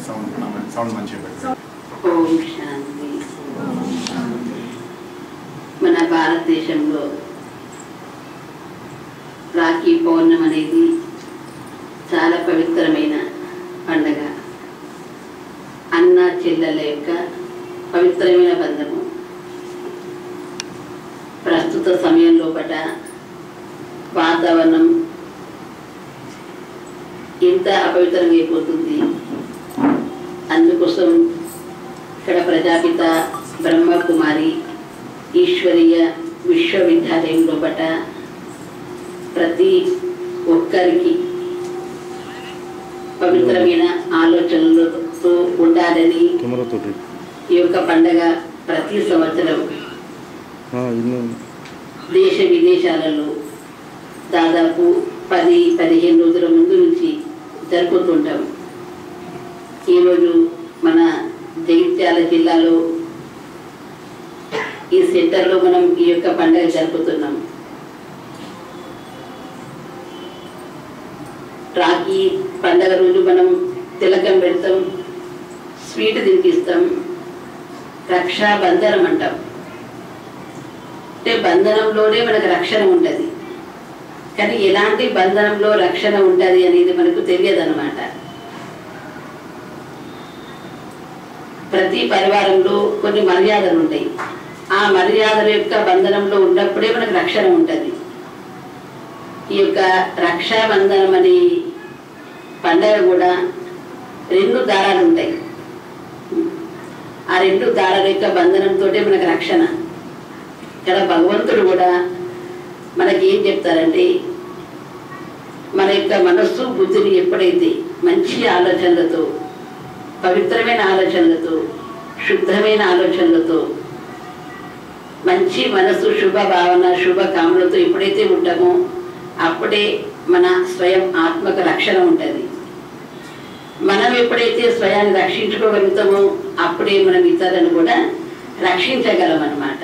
Sound sound మంచిగా పెట్టండి ఓం శాంతి మన భారతదేశంలో రాఖీ పౌర్ణమి అనేది చాలా పవిత్రమైన పండగ అన్న చెల్లెల యొక్క పవిత్రమైన బంధము ప్రస్తుత సమయం లోపట వాతావరణం ఎంత అపవిత్రంగా అయిపోతుంది అందుకోసం ఇక్కడ ప్రజాపిత బ్రహ్మకుమారి ఈశ్వరీయ విశ్వవిద్యాలయం లోపట ప్రతి ఒక్కరికి పవిత్రమైన ఆలోచనలతో ఉండాలని కెమెరాతోటి ఈ యొక్క పండగ ప్రతి సంవత్సరం ఇన్ని దేశ విదేశాలలో దాదాపు పది పదిహేను రోజుల ముందు నుంచి జరుపుతుంటాం ఈరోజు మన జగిత్యాల జిల్లాలో ఈ సెంటర్లో మనం ఈ యొక్క పండుగ జరుపుతున్నాం రాఖీ పండగ రోజు మనం తిలకం పెడతాం స్వీట్ తినిపిస్తాం రక్షాబంధనం అంటాం అంటే బంధనంలోనే మనకు రక్షణ ఉంటుంది కానీ ఎలాంటి బంధనంలో రక్షణ ఉంటుంది అనేది మనకు తెలియదు అనమాట ప్రతి పరివారంలో కొన్ని మర్యాదలు ఉంటాయి ఆ మర్యాదల యొక్క బంధనంలో ఉన్నప్పుడే మనకు రక్షణ ఉంటుంది ఈ యొక్క రక్షాబంధనం అనే పండగ కూడా రెండు దారాలు ఉంటాయి ఆ రెండు దారాల యొక్క బంధనంతో మనకు రక్షణ ఇక్కడ భగవంతుడు కూడా మనకి ఏం చెప్తారంటే మన యొక్క మనస్సు బుద్ధిని ఎప్పుడైతే మంచి ఆలోచనలతో పవిత్రమైన ఆలోచనలతో శుద్ధమైన ఆలోచనలతో మంచి మనసు శుభ భావన శుభ కాములతో ఎప్పుడైతే ఉంటామో అప్పుడే మన స్వయం ఆత్మకు రక్షణ ఉంటుంది మనం ఎప్పుడైతే స్వయాన్ని రక్షించుకోగలుగుతామో అప్పుడే మనం ఇతరులను కూడా రక్షించగలం అన్నమాట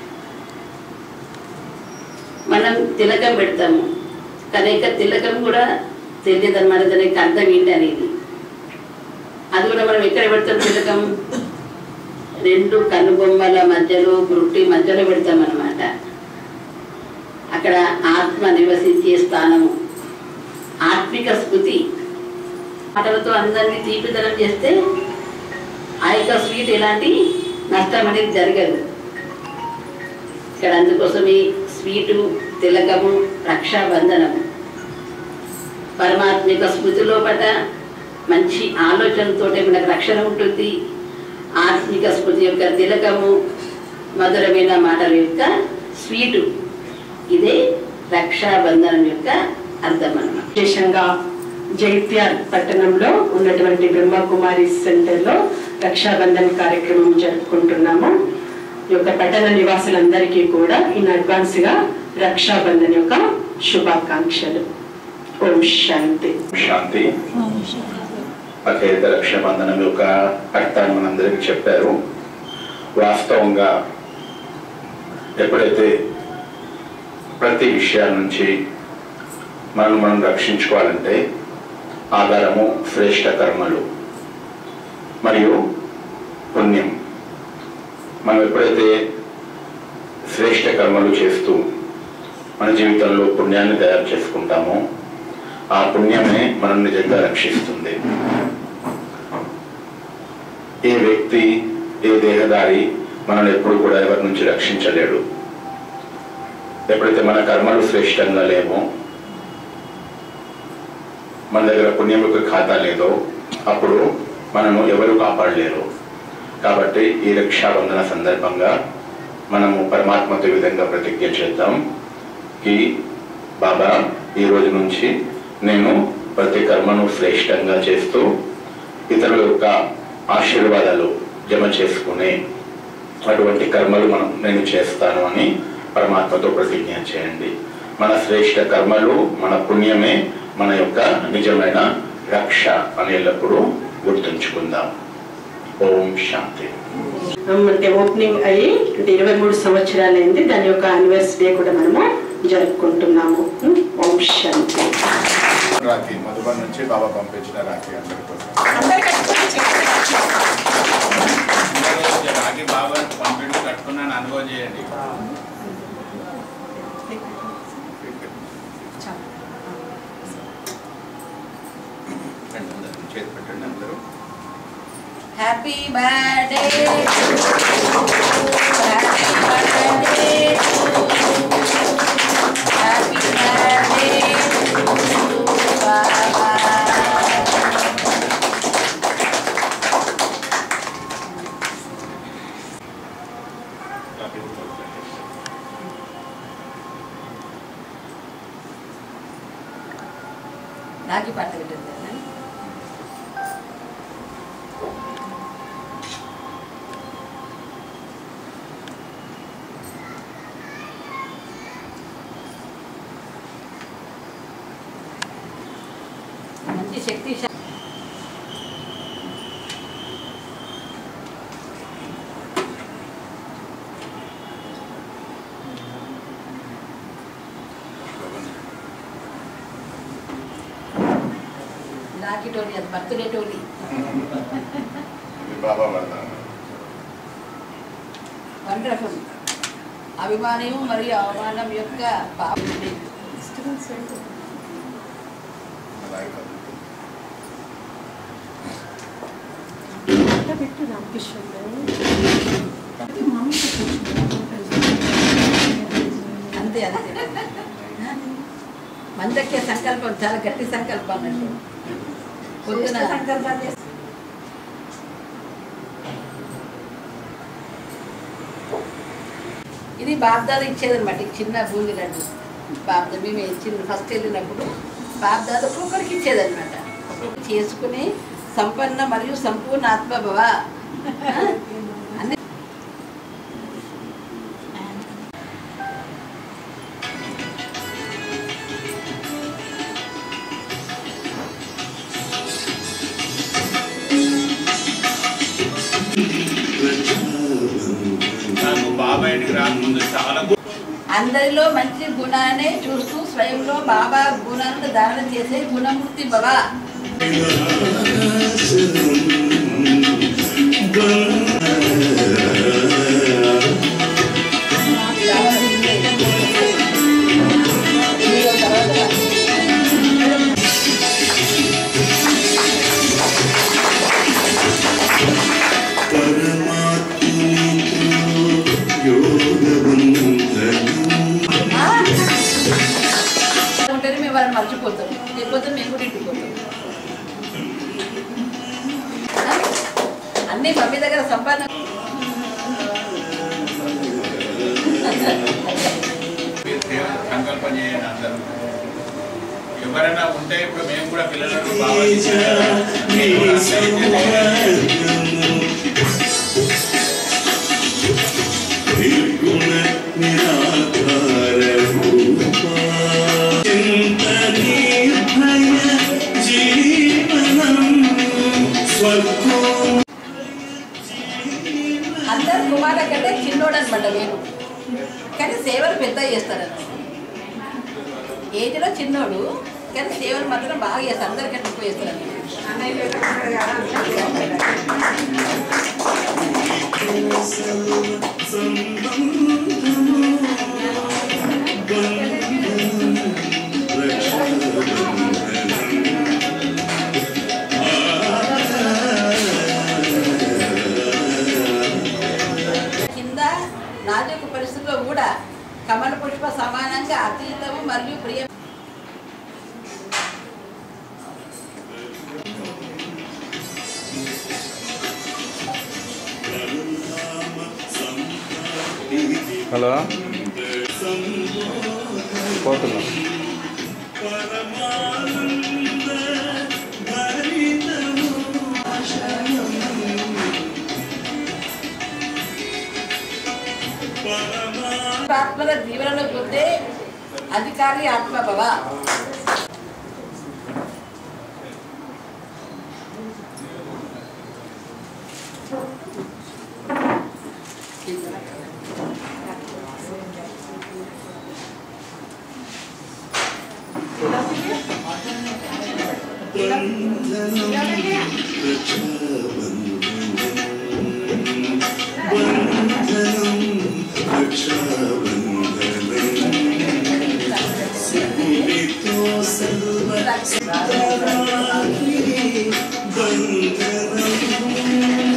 మనం తిలకం పెడతాము కానీ ఇక తిలకం కూడా తెలియదు అనమాట దానికి అర్థం ఏంటి అనేది అది కూడా మనం ఎక్కడ పెడతాం తిలకం రెండు కనుబొమ్మల మధ్యలో గురుటి మధ్యలో పెడతాం అనమాట అక్కడ ఆత్మ నివసించే స్థానము ఆత్మిక స్మృతి మాటలతో అందరినీ తీపిదనం చేస్తే ఆ యొక్క స్వీట్ ఎలాంటి నష్టం అనేది జరగదు ఇక్కడ అందుకోసమే స్వీటు తిలకము రక్షాబంధనము పరమాత్మిక స్మృతిలో పట మంచి ఆలోచనతోటే మనకు రక్షణ ఉంటుంది ఆత్మిక స్మృతి యొక్క తిలకము మధురమైన మాటల యొక్క స్వీటు ఇదే రక్షాబంధనం యొక్క అర్థం అన్నమాట విశేషంగా జైత్యాల్ పట్టణంలో ఉన్నటువంటి బ్రహ్మకుమారి సెంటర్లో రక్షాబంధన్ కార్యక్రమం జరుపుకుంటున్నాము ఈ యొక్క పట్టణ నివాసులందరికీ కూడా ఇన్ అడ్వాన్స్ గా రక్షాబంధన్ యొక్క శుభాకాంక్షలు ఓం శాంతి శాంతి అఖేత రక్షాబంధనం యొక్క అర్థాన్ని మనందరికీ చెప్పారు వాస్తవంగా ఎప్పుడైతే ప్రతి విషయాల నుంచి మనం మనం రక్షించుకోవాలంటే ఆధారము శ్రేష్ట కర్మలు మరియు పుణ్యం మనం ఎప్పుడైతే శ్రేష్ట కర్మలు చేస్తూ మన జీవితంలో పుణ్యాన్ని తయారు చేసుకుంటామో ఆ పుణ్యమే మనం నిజంగా రక్షిస్తుంది ఏ వ్యక్తి ఏ దేహదారి మనల్ని ఎప్పుడు కూడా ఎవరి నుంచి రక్షించలేడు ఎప్పుడైతే మన కర్మలు శ్రేష్టంగా లేవో మన దగ్గర పుణ్యం యొక్క ఖాతా లేదో అప్పుడు మనము ఎవరు కాపాడలేరు కాబట్టి ఈ రక్షాబంధన సందర్భంగా మనము పరమాత్మతో ఈ విధంగా ప్రతిజ్ఞ చేద్దాం కి బాబా ఈ రోజు నుంచి నేను ప్రతి కర్మను శ్రేష్టంగా చేస్తూ ఇతరుల యొక్క ఆశీర్వాదాలు జమ చేసుకునే అటువంటి కర్మలు మనం నేను చేస్తాను అని పరమాత్మతో ప్రతిజ్ఞ చేయండి మన శ్రేష్ట కర్మలు మన పుణ్యమే మన యొక్క నిజమైన రక్ష అని ఎల్లప్పుడూ గుర్తుంచుకుందాం ఓం శాంతి అంటే ఓపెనింగ్ అయ్యి అంటే ఇరవై మూడు సంవత్సరాలైంది దాని యొక్క యానివర్సరీ కూడా మనము జరుపుకుంటున్నాము ఓం శాంతి రాఖీ మధుబన్ నుంచి బాబా పంపించిన రాఖీ అందరి కోసం అందరు కట్టుకొని చేయండి happy birthday happy birthday happy birthday బాబా రాగి పాట పెట్టండి మంచి శక్తి రాగి టోలీ అది బర్త్డే టోలీ ఇది బాబా వరదానం వండర్ఫుల్ అభిమానం మరియు అవమానం యొక్క పాపం అలాగే కాదు. పెట్టు రామకృష్ణ అంతే అంతే మందక్య సంకల్పం చాలా గట్టి సంకల్పం అన్నట్టు పొద్దున ఇది బాబ్దాద ఇచ్చేదన్నమాట ఈ చిన్న బూంది లడ్డు బాబ్దా మేము చిన్న ఫస్ట్ వెళ్ళినప్పుడు బాబ్దాద ఒక్కొక్కరికి ఇచ్చేదన్నమాట చేసుకుని సంపన్న మరియు సంపూర్ణ ఆత్మభవ ఆ? అన్ని నాకు బాబా ఇంటికి రాకముందు చాలా అందరిలో మంచి గుణాన్ని చూస్తూ స్వయంలో బాబా గుణాలను ధారణ చేసే గుణమూర్తి భవ ఉంటేనే మేము వాళ్ళని మర్చిపోతాం లేకపోతే మేము కూడా ఇంటికి పోతాం ఆ? అన్నీ మమ్మీ దగ్గర సంపాదన మీరు దేవుని సంకల్పం చేయండి అందరూ ఎవరైనా ఉంటే ఇప్పుడు మేము కూడా పిల్లలకు బాగా మీరు కూడా అందరూ చేయండి. నిర్గుణ నిరాకార రూపా చింత నిర్భయ జీవనం స్వర్గం అందరు కుమార కంటే చిన్నోడు అనమాట నేను కానీ సేవలు పెద్ద చేస్తారన్నమాట ఏజ్లో చిన్నోడు కానీ సేవలు మాత్రం బాగా చేస్తారు అందరికంటే ఎక్కువ చేస్తారు కింద నాజూకు పరిస్థితుల్లో కూడా కమల పుష్ప సమానంగా అతీతము మరియు ప్రియ హలో పోతున్నా ఆత్మల జీవనలో పొందే అధికారి ఆత్మభవ బంధనం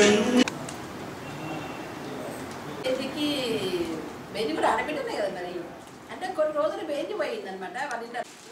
బేబీకి బేబీ కూడా ఆడబిడ్డనే కదా మరి అంటే కొన్ని రోజులు బేబీ పోయింది అనమాట వాళ్ళ ఇంట్లో